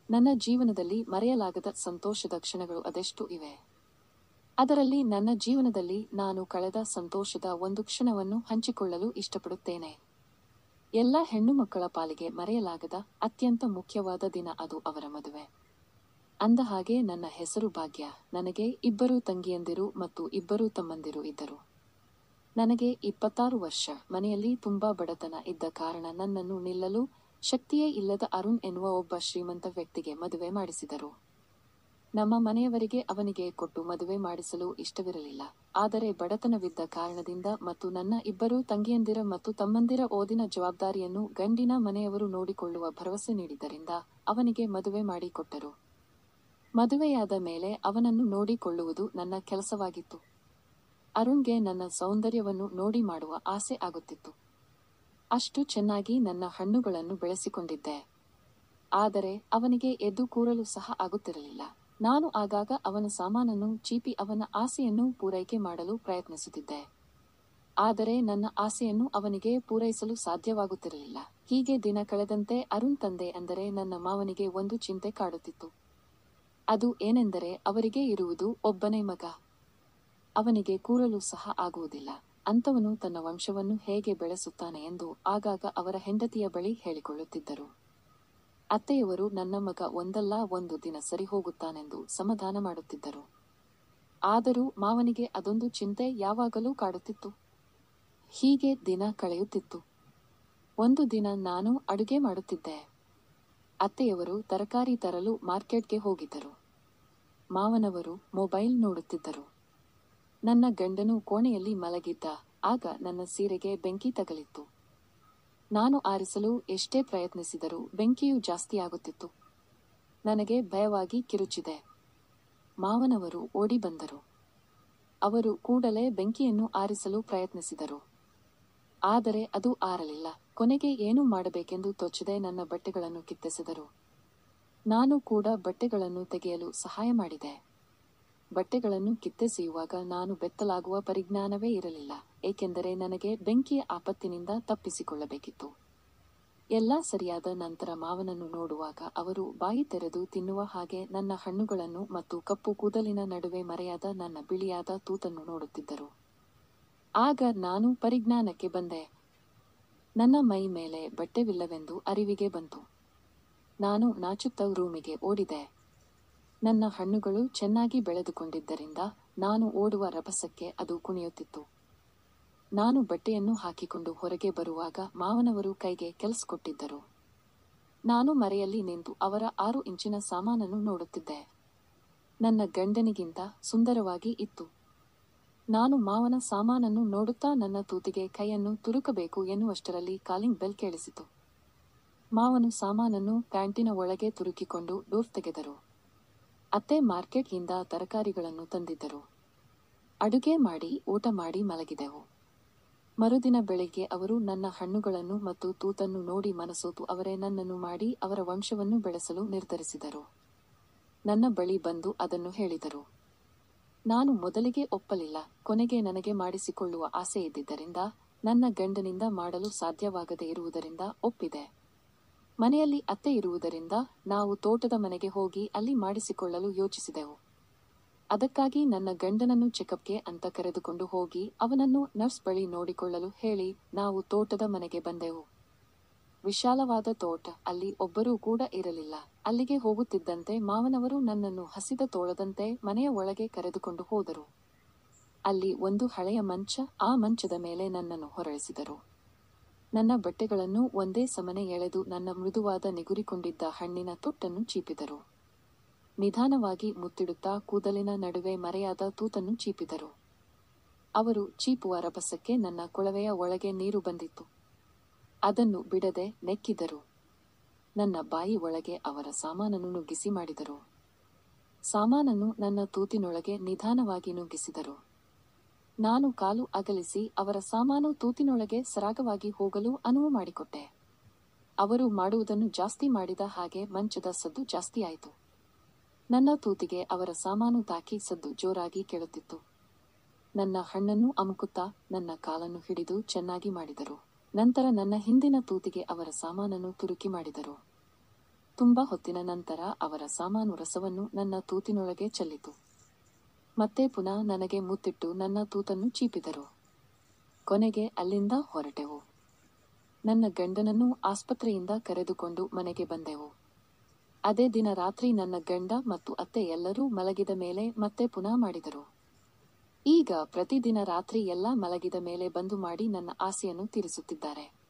ನನ್ನ ಜೀವನದಲ್ಲಿ ಮರೆಯಲಾಗದ ಸಂತೋಷದ ಕ್ಷಣಗಳು ಅದೆಷ್ಟು ಇವೆ ಅದರಲ್ಲಿ ನನ್ನ ಜೀವನದಲ್ಲಿ ನಾನು ಕಳೆದ ಸಂತೋಷದ ಒಂದು ಕ್ಷಣವನ್ನು ಹಂಚಿಕೊಳ್ಳಲು ಇಷ್ಟಪಡುತ್ತೇನೆ ಎಲ್ಲ ಹೆಣ್ಣು ಮಕ್ಕಳ ಪಾಲಿಗೆ ಮರೆಯಲಾಗದ ಅತ್ಯಂತ ಮುಖ್ಯವಾದ ದಿನ ಅದು ಅವರ ಮದುವೆ ಅಂದ ಹಾಗೆ ನನ್ನ ಹೆಸರು ಭಾಗ್ಯ ನನಗೆ ಇಬ್ಬರು ತಂಗಿಯಂದಿರು ಮತ್ತು ಇಬ್ಬರು ತಮ್ಮಂದಿರು ಇದ್ದರು ನನಗೆ ಇಪ್ಪತ್ತಾರು ವರ್ಷ ಮನೆಯಲ್ಲಿ ತುಂಬಾ ಬಡತನ ಇದ್ದ ಕಾರಣ ನನ್ನನ್ನು ನಿಲ್ಲಲು ಶಕ್ತಿಯೇ ಇಲ್ಲದ ಅರುಣ್ ಎನ್ನುವ ಒಬ್ಬ ಶ್ರೀಮಂತ ವ್ಯಕ್ತಿಗೆ ಮದುವೆ ಮಾಡಿಸಿದರು ನಮ್ಮ ಮನೆಯವರಿಗೆ ಅವನಿಗೆ ಕೊಟ್ಟು ಮದುವೆ ಮಾಡಿಸಲು ಇಷ್ಟವಿರಲಿಲ್ಲ ಆದರೆ ಬಡತನವಿದ್ದ ಕಾರಣದಿಂದ ಮತ್ತು ನನ್ನ ಇಬ್ಬರು ತಂಗಿಯಂದಿರ ಮತ್ತು ತಮ್ಮಂದಿರ ಓದಿನ ಜವಾಬ್ದಾರಿಯನ್ನು ಗಂಡಿನ ಮನೆಯವರು ನೋಡಿಕೊಳ್ಳುವ ಭರವಸೆ ನೀಡಿದ್ದರಿಂದ ಅವನಿಗೆ ಮದುವೆ ಮಾಡಿಕೊಟ್ಟರು ಮದುವೆಯಾದ ಮೇಲೆ ಅವನನ್ನು ನೋಡಿಕೊಳ್ಳುವುದು ನನ್ನ ಕೆಲಸವಾಗಿತ್ತು ಅರುಣ್ಗೆ ನನ್ನ ಸೌಂದರ್ಯವನ್ನು ನೋಡಿ ಮಾಡುವ ಆಸೆ ಆಗುತ್ತಿತ್ತು ಅಷ್ಟು ಚೆನ್ನಾಗಿ ನನ್ನ ಹಣ್ಣುಗಳನ್ನು ಬೆಳೆಸಿಕೊಂಡಿದ್ದೆ ಆದರೆ ಅವನಿಗೆ ಎದ್ದು ಕೂರಲು ಸಹ ಆಗುತ್ತಿರಲಿಲ್ಲ ನಾನು ಆಗಾಗ ಅವನ ಸಾಮಾನನ್ನು ಚೀಪಿ ಅವನ ಆಸೆಯನ್ನು ಪೂರೈಕೆ ಮಾಡಲು ಪ್ರಯತ್ನಿಸುತ್ತಿದ್ದೆ ಆದರೆ ನನ್ನ ಆಸೆಯನ್ನು ಅವನಿಗೆ ಪೂರೈಸಲು ಸಾಧ್ಯವಾಗುತ್ತಿರಲಿಲ್ಲ ಹೀಗೆ ದಿನ ಕಳೆದಂತೆ ಅರುಣ್ ತಂದೆ ಅಂದರೆ ನನ್ನ ಮಾವನಿಗೆ ಒಂದು ಚಿಂತೆ ಕಾಡುತ್ತಿತ್ತು ಅದು ಏನೆಂದರೆ ಅವರಿಗೆ ಇರುವುದು ಒಬ್ಬನೇ ಮಗ ಅವನಿಗೆ ಕೂರಲು ಸಹ ಆಗುವುದಿಲ್ಲ ಅಂತವನು ತನ್ನ ವಂಶವನ್ನು ಹೇಗೆ ಬೆಳೆಸುತ್ತಾನೆ ಎಂದು ಆಗಾಗ ಅವರ ಹೆಂಡತಿಯ ಬಳಿ ಹೇಳಿಕೊಳ್ಳುತ್ತಿದ್ದರು ಅತ್ತೆಯವರು ನನ್ನ ಮಗ ಒಂದಲ್ಲ ಒಂದು ದಿನ ಸರಿ ಹೋಗುತ್ತಾನೆಂದು ಸಮಾಧಾನ ಮಾಡುತ್ತಿದ್ದರು ಆದರೂ ಮಾವನಿಗೆ ಅದೊಂದು ಚಿಂತೆ ಯಾವಾಗಲೂ ಕಾಡುತ್ತಿತ್ತು ಹೀಗೆ ದಿನ ಕಳೆಯುತ್ತಿತ್ತು ಒಂದು ದಿನ ನಾನು ಅಡುಗೆ ಮಾಡುತ್ತಿದ್ದೆ ಅತ್ತೆಯವರು ತರಕಾರಿ ತರಲು ಮಾರ್ಕೆಟ್ಗೆ ಹೋಗಿದ್ದರು ಮಾವನವರು ಮೊಬೈಲ್ ನೋಡುತ್ತಿದ್ದರು ನನ್ನ ಗಂಡನು ಕೋಣೆಯಲ್ಲಿ ಮಲಗಿದ್ದ ಆಗ ನನ್ನ ಸೀರೆಗೆ ಬೆಂಕಿ ತಗಲಿತ್ತು ನಾನು ಆರಿಸಲು ಎಷ್ಟೇ ಪ್ರಯತ್ನಿಸಿದರೂ ಬೆಂಕಿಯು ಜಾಸ್ತಿಯಾಗುತ್ತಿತ್ತು ನನಗೆ ಭಯವಾಗಿ ಕಿರುಚಿದೆ ಮಾವನವರು ಓಡಿ ಬಂದರು ಅವರು ಕೂಡಲೇ ಬೆಂಕಿಯನ್ನು ಆರಿಸಲು ಪ್ರಯತ್ನಿಸಿದರು ಆದರೆ ಅದು ಆರಲಿಲ್ಲ ಕೊನೆಗೆ ಏನು ಮಾಡಬೇಕೆಂದು ತೋಚದೆ ನನ್ನ ಬಟ್ಟೆಗಳನ್ನು ಕಿತ್ತೆಸೆದರು ನಾನು ಕೂಡ ಬಟ್ಟೆಗಳನ್ನು ತೆಗೆಯಲು ಸಹಾಯ ಮಾಡಿದೆ ಬಟ್ಟೆಗಳನ್ನು ಕಿತ್ತೆಸೆಯುವಾಗ ನಾನು ಬೆತ್ತಲಾಗುವ ಪರಿಜ್ಞಾನವೇ ಇರಲಿಲ್ಲ ಏಕೆಂದರೆ ನನಗೆ ಬೆಂಕಿಯ ಆಪತ್ತಿನಿಂದ ತಪ್ಪಿಸಿಕೊಳ್ಳಬೇಕಿತ್ತು ಎಲ್ಲ ಸರಿಯಾದ ನಂತರ ಮಾವನನ್ನು ನೋಡುವಾಗ ಅವರು ಬಾಯಿ ತೆರೆದು ತಿನ್ನುವ ಹಾಗೆ ನನ್ನ ಹಣ್ಣುಗಳನ್ನು ಮತ್ತು ಕಪ್ಪು ಕೂದಲಿನ ನಡುವೆ ಮರೆಯಾದ ನನ್ನ ಬಿಳಿಯಾದ ತೂತನ್ನು ನೋಡುತ್ತಿದ್ದರು ಆಗ ನಾನು ಪರಿಜ್ಞಾನಕ್ಕೆ ಬಂದೆ ನನ್ನ ಮೈ ಮೇಲೆ ಬಟ್ಟೆವಿಲ್ಲವೆಂದು ಅರಿವಿಗೆ ಬಂತು ನಾನು ನಾಚುತ್ತ ರೂಮಿಗೆ ಓಡಿದೆ ನನ್ನ ಹಣ್ಣುಗಳು ಚೆನ್ನಾಗಿ ಬೆಳೆದುಕೊಂಡಿದ್ದರಿಂದ ನಾನು ಓಡುವ ರಭಸಕ್ಕೆ ಅದು ಕುಣಿಯುತ್ತಿತ್ತು ನಾನು ಬಟ್ಟೆಯನ್ನು ಹಾಕಿಕೊಂಡು ಹೊರಗೆ ಬರುವಾಗ ಮಾವನವರು ಕೈಗೆ ಕೆಲಸ ಕೊಟ್ಟಿದ್ದರು ನಾನು ಮರೆಯಲ್ಲಿ ನಿಂತು ಅವರ ಆರು ಇಂಚಿನ ಸಾಮಾನನ್ನು ನೋಡುತ್ತಿದ್ದೆ ನನ್ನ ಗಂಡನಿಗಿಂತ ಸುಂದರವಾಗಿ ಇತ್ತು ನಾನು ಮಾವನ ಸಾಮಾನನ್ನು ನೋಡುತ್ತಾ ನನ್ನ ತೂತಿಗೆ ಕೈಯನ್ನು ತುರುಕಬೇಕು ಎನ್ನುವಷ್ಟರಲ್ಲಿ ಕಾಲಿಂಗ್ ಬೆಲ್ ಕೇಳಿಸಿತು ಮಾವನು ಸಾಮಾನನ್ನು ಪ್ಯಾಂಟಿನ ಒಳಗೆ ತುರುಕಿಕೊಂಡು ಡೋರ್ ತೆಗೆದರು ಅತ್ತೆ ಮಾರ್ಕೆಟ್ನಿಂದ ತರಕಾರಿಗಳನ್ನು ತಂದಿದ್ದರು ಅಡುಗೆ ಮಾಡಿ ಊಟ ಮಾಡಿ ಮಲಗಿದೆವು ಮರುದಿನ ಬೆಳಿಗ್ಗೆ ಅವರು ನನ್ನ ಹಣ್ಣುಗಳನ್ನು ಮತ್ತು ತೂತನ್ನು ನೋಡಿ ಮನಸೋತು ಅವರೇ ನನ್ನನ್ನು ಮಾಡಿ ಅವರ ವಂಶವನ್ನು ಬೆಳೆಸಲು ನಿರ್ಧರಿಸಿದರು ನನ್ನ ಬಳಿ ಬಂದು ಅದನ್ನು ಹೇಳಿದರು ನಾನು ಮೊದಲಿಗೆ ಒಪ್ಪಲಿಲ್ಲ ಕೊನೆಗೆ ನನಗೆ ಮಾಡಿಸಿಕೊಳ್ಳುವ ಆಸೆ ಇದ್ದಿದ್ದರಿಂದ ನನ್ನ ಗಂಡನಿಂದ ಮಾಡಲು ಸಾಧ್ಯವಾಗದೇ ಇರುವುದರಿಂದ ಒಪ್ಪಿದೆ ಮನೆಯಲ್ಲಿ ಅತ್ತೆ ಇರುವುದರಿಂದ ನಾವು ತೋಟದ ಮನೆಗೆ ಹೋಗಿ ಅಲ್ಲಿ ಮಾಡಿಸಿಕೊಳ್ಳಲು ಯೋಚಿಸಿದೆವು ಅದಕ್ಕಾಗಿ ನನ್ನ ಗಂಡನನ್ನು ಚೆಕಪ್ಗೆ ಅಂತ ಕರೆದುಕೊಂಡು ಹೋಗಿ ಅವನನ್ನು ನರ್ಸ್ ಬಳಿ ನೋಡಿಕೊಳ್ಳಲು ಹೇಳಿ ನಾವು ತೋಟದ ಮನೆಗೆ ಬಂದೆವು ವಿಶಾಲವಾದ ತೋಟ ಅಲ್ಲಿ ಒಬ್ಬರೂ ಕೂಡ ಇರಲಿಲ್ಲ ಅಲ್ಲಿಗೆ ಹೋಗುತ್ತಿದ್ದಂತೆ ಮಾವನವರು ನನ್ನನ್ನು ಹಸಿದ ತೋಳದಂತೆ ಮನೆಯ ಒಳಗೆ ಕರೆದುಕೊಂಡು ಹೋದರು ಅಲ್ಲಿ ಒಂದು ಹಳೆಯ ಮಂಚ ಆ ಮಂಚದ ಮೇಲೆ ನನ್ನನ್ನು ಹೊರಳಿಸಿದರು ನನ್ನ ಬಟ್ಟೆಗಳನ್ನು ಒಂದೇ ಸಮನೆ ಎಳೆದು ನನ್ನ ಮೃದುವಾದ ನಿಗುರಿಕೊಂಡಿದ್ದ ಹಣ್ಣಿನ ತೊಟ್ಟನ್ನು ಚೀಪಿದರು ನಿಧಾನವಾಗಿ ಮುತ್ತಿಡುತ್ತಾ ಕೂದಲಿನ ನಡುವೆ ಮರೆಯಾದ ತೂತನ್ನು ಚೀಪಿದರು ಅವರು ಚೀಪುವ ರಭಸಕ್ಕೆ ನನ್ನ ಕೊಳವೆಯ ಒಳಗೆ ನೀರು ಬಂದಿತ್ತು ಅದನ್ನು ಬಿಡದೆ ನೆಕ್ಕಿದರು ನನ್ನ ಬಾಯಿ ಒಳಗೆ ಅವರ ಸಾಮಾನನ್ನು ನುಗ್ಗಿಸಿ ಮಾಡಿದರು ಸಾಮಾನನ್ನು ನನ್ನ ತೂತಿನೊಳಗೆ ನಿಧಾನವಾಗಿ ನುಗ್ಗಿಸಿದರು ನಾನು ಕಾಲು ಅಗಲಿಸಿ ಅವರ ಸಾಮಾನು ತೂತಿನೊಳಗೆ ಸರಾಗವಾಗಿ ಹೋಗಲು ಅನುವು ಮಾಡಿಕೊಟ್ಟೆ ಅವರು ಮಾಡುವುದನ್ನು ಜಾಸ್ತಿ ಮಾಡಿದ ಹಾಗೆ ಮಂಚದ ಸದ್ದು ಜಾಸ್ತಿಯಾಯಿತು ನನ್ನ ತೂತಿಗೆ ಅವರ ಸಾಮಾನು ತಾಕಿ ಸದ್ದು ಜೋರಾಗಿ ಕೇಳುತ್ತಿತ್ತು ನನ್ನ ಹಣ್ಣನ್ನು ಅಮುಕುತ್ತಾ ನನ್ನ ಕಾಲನ್ನು ಹಿಡಿದು ಚೆನ್ನಾಗಿ ಮಾಡಿದರು ನಂತರ ನನ್ನ ಹಿಂದಿನ ತೂತಿಗೆ ಅವರ ಸಾಮಾನನ್ನು ತುರುಕಿ ಮಾಡಿದರು ತುಂಬಾ ಹೊತ್ತಿನ ನಂತರ ಅವರ ಸಾಮಾನು ರಸವನ್ನು ನನ್ನ ತೂತಿನೊಳಗೆ ಚೆಲ್ಲಿತು ಮತ್ತೆ ಪುನಃ ನನಗೆ ಮುತ್ತಿಟ್ಟು ನನ್ನ ತೂತನ್ನು ಚೀಪಿದರು ಕೊನೆಗೆ ಅಲ್ಲಿಂದ ಹೊರಟೆವು ನನ್ನ ಗಂಡನನ್ನು ಆಸ್ಪತ್ರೆಯಿಂದ ಕರೆದುಕೊಂಡು ಮನೆಗೆ ಬಂದೆವು ಅದೇ ದಿನ ರಾತ್ರಿ ನನ್ನ ಗಂಡ ಮತ್ತು ಅತ್ತೆ ಎಲ್ಲರೂ ಮಲಗಿದ ಮೇಲೆ ಮತ್ತೆ ಪುನಃ ಮಾಡಿದರು ಈಗ ಪ್ರತಿದಿನ ರಾತ್ರಿ ಎಲ್ಲ ಮಲಗಿದ ಮೇಲೆ ಬಂದು ಮಾಡಿ ನನ್ನ ಆಸೆಯನ್ನು ತೀರಿಸುತ್ತಿದ್ದಾರೆ